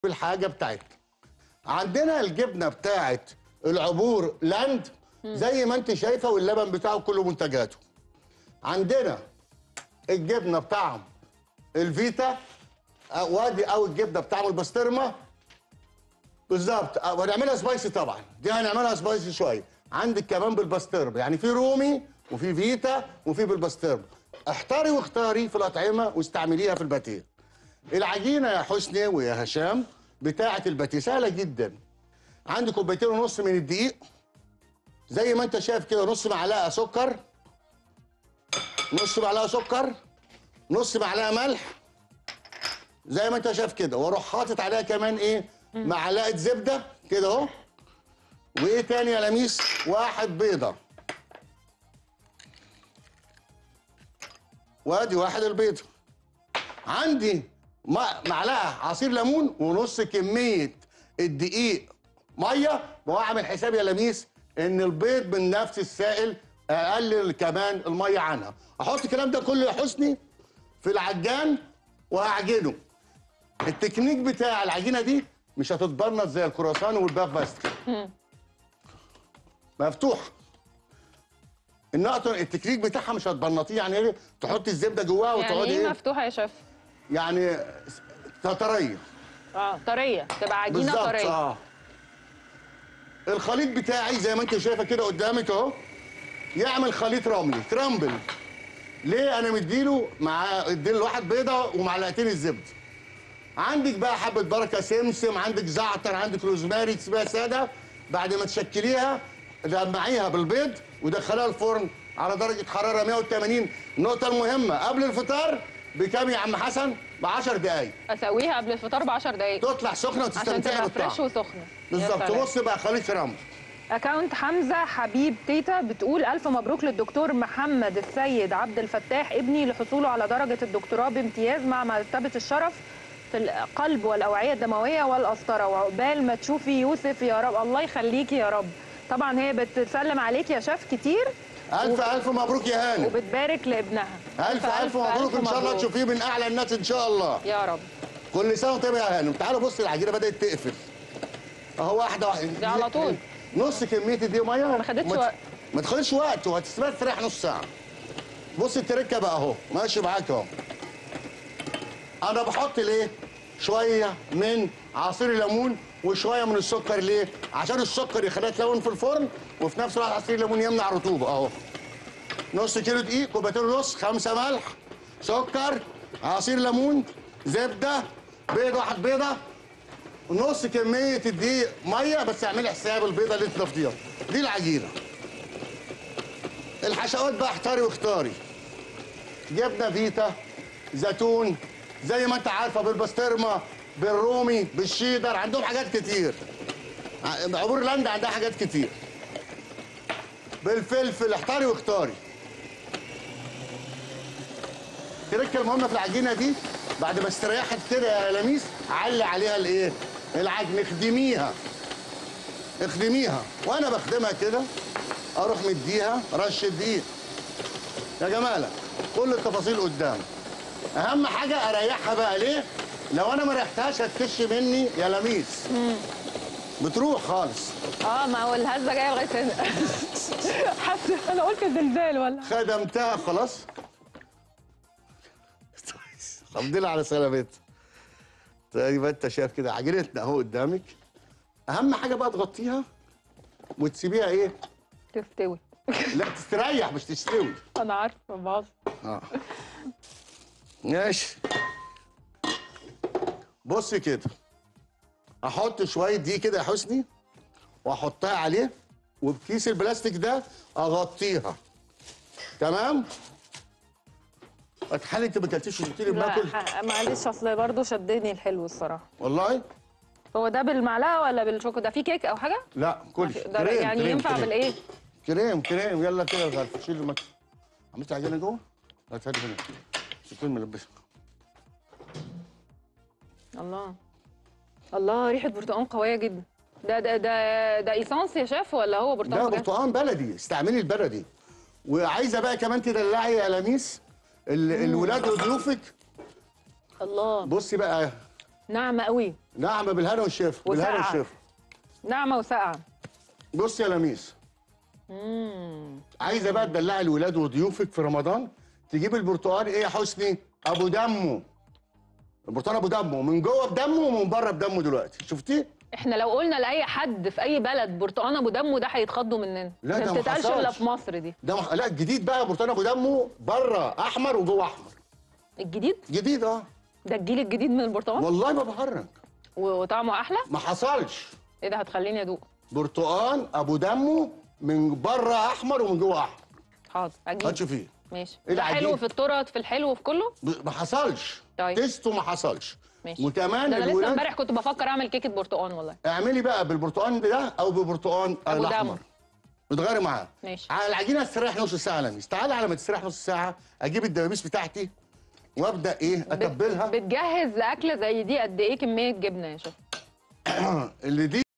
بالحاجه بتاعتنا عندنا الجبنه بتاعت العبور لاند زي ما انت شايفه واللبن بتاعه كله منتجاته عندنا الجبنه بتاع الفيتا آه، وادي او الجبنه بتاع البسطرمه بالظبط آه، وهنعملها سبايسي طبعا دي هنعملها سبايسي شويه عندك كمان بالبسطرمه يعني في رومي وفي فيتا وفي بالبسطرمه احتاري واختاري في الاطعمه واستعمليها في الباتيه العجينه يا حسني ويا هشام بتاعه الباتيه سهله جدا عندي كوبايتين ونص من الدقيق زي ما انت شايف كده نص معلقه سكر نص معلقه سكر نص معلقه ملح زي ما انت شايف كده واروح حاطط عليها كمان ايه معلقه زبده كده اهو وايه تاني يا لميس واحد بيضه وادي واحد البيضه عندي م- معلقه عصير ليمون ونص كميه الدقيق ميه واعمل حساب يا لميس ان البيض من نفس السائل اقلل كمان الميه عنها احط الكلام ده كله يا حسني في العجان وهعجنه التكنيك بتاع العجينه دي مش هتتبرمج زي الكرواسون والباف باستري مفتوح النقطة التكنيك بتاعها مش هتبنطيه يعني ايه تحطي الزبده جواها يعني وتقعدي ايه ايه مفتوحه يا شيف يعني طريه اه طريه تبقى عجينه بالظبط طريه اه الخليط بتاعي زي ما انت شايفه كده قدامك اهو يعمل خليط رملي كرامبل ليه انا مديله مع اديله واحد بيضه ومعلقتين الزبده عندك بقى حبه بركه سمسم عندك زعتر عندك روزماري تسيبها ساده بعد ما تشكليها جمعيها بالبيض ودخليها الفرن على درجه حراره 180 النقطه المهمه قبل الفطار بكام يا عم حسن ب 10 دقائق اسويها قبل الفطار ب 10 دقائق تطلع سخنه عشان وتستمتعي تبقى بالطعم فريش وسخنه يا بالظبط سلام. بص بقى خليط رمل اكاونت حمزه حبيب تيتا بتقول الف مبروك للدكتور محمد السيد عبد الفتاح ابني لحصوله على درجه الدكتوراه بامتياز مع مرتبه الشرف في القلب والاوعيه الدمويه والقسطره وعقبال ما تشوفي يوسف يا رب الله يخليكي يا رب طبعا هي بتسلم عليك يا شيف كتير الف الف مبروك يا هاني وبتبارك لابنها الف الف مبروك ان شاء الله تشوفيه من اعلى الناس ان شاء الله يا رب كل سنه وانت طيب يا هانم تعالوا بص العجينه بدات تقفل اهو واحده واحده دي على طول. نص كميه دي ميه ما خدتش ت- وقت. ما تاخدش وقت وهتستنى تريح نص ساعه بص التركه بقى اهو ماشي معاك اهو انا بحط ليه شويه من عصير الليمون وشويه من السكر ليه عشان السكر يخليها تلون في الفرن وفي نفس الوقت عصير الليمون يمنع الرطوبه اهو نص كيلو دقيق كوبايتين ونص خمسه ملح سكر عصير ليمون زبده بيض واحد بيضه ونص كميه الدقيق ميه بس اعملي حساب البيضه اللي انت ضفتيها دي العجينه الحشوات بقى احتاري واختاري جبنه فيتا زيتون زي ما انت عارفه بالبسطرمه بالرومي بالشيدر عندهم حاجات كتير ع- عبور لاند عندها حاجات كتير بالفلفل احتاري واختاري التركه المهمه في العجينه دي بعد ما استريحت كده يا لميس علي عليها الايه العجن اخدميها اخدميها وانا بخدمها كده اروح مديها رشه دقيق يا جماله كل التفاصيل قدام اهم حاجه اريحها بقى ليه لو انا ما ريحتهاش هتكش مني يا لميس بتروح خالص اه ما هو الهزه جايه لغايه هنا حتى انا قلت زلزال ولا خدمتها خلاص الحمد لله على سلامتها طيب انت شايف كده عجينتنا اهو قدامك اهم حاجه بقى تغطيها وتسيبيها ايه تستوي لا تستريح مش تستوي انا عارفه باظ اه ماشي بصي كده احط شويه دي كده يا حسني واحطها عليه وبكيس البلاستيك ده اغطيها تمام اتحلي انت ما اكلتيش وقلت لي باكل لا ح- معلش اصل برضه شدني الحلو الصراحه والله هو ده بالمعلقه ولا بالشوكو ده في كيك او حاجه لا كل ده يعني ينفع بالايه كريم كريم يلا كده يا غالي شيل المكتب عملت عجينه جوه؟ لا تهدي هنا سكين ملبسه الله الله ريحه برتقال قويه جدا ده ده ده ده ايسانس يا شيف ولا هو برتقال ده بجد؟ برتقال بلدي استعملي البلدي وعايزه بقى كمان تدلعي يا لميس ال- الولاد وضيوفك الله بصي بقى ناعمه قوي ناعمه بالهنا والشفا بالهنا وساقعة. والشفا ناعمه وساقعه بص يا لميس امم عايزه بقى تدلعي الولاد وضيوفك في رمضان تجيب البرتقال ايه يا حسني ابو دمه البرتقال ابو دمه من جوه بدمه ومن بره بدمه دلوقتي شفتيه احنا لو قلنا لاي حد في اي بلد برتقان ابو دمه ده هيتخضوا مننا لا، ده ما ما بتتقالش الا حصلش. في مصر دي ده مح... لا الجديد بقى برتقال ابو دمه بره احمر وجوه احمر الجديد جديد اه ده الجيل الجديد من البرتقال والله ما بهرج و- وطعمه احلى ما حصلش ايه ده هتخليني ادوق برتقال ابو دمه من بره احمر ومن جوه احمر حاضر اجيب هتشوفيه ماشي إيه ده العجيب؟ حلو في التورت في الحلو في كله ب- ما حصلش طيب. تيستو ما حصلش ماشي وكمان ده انا لسه الولاد امبارح كنت بفكر اعمل كيكه برتقان والله اعملي بقى بالبرتقال ده او بالبرتقال أبو الاحمر دم. بتغيري معاه ماشي على العجينه استريح نص ساعه يا لميس تعالى على ما تستريح نص ساعه اجيب الدبابيس بتاعتي وابدا ايه بت- اتبلها بتجهز لاكله زي دي قد ايه كميه جبنه يا شيخ اللي دي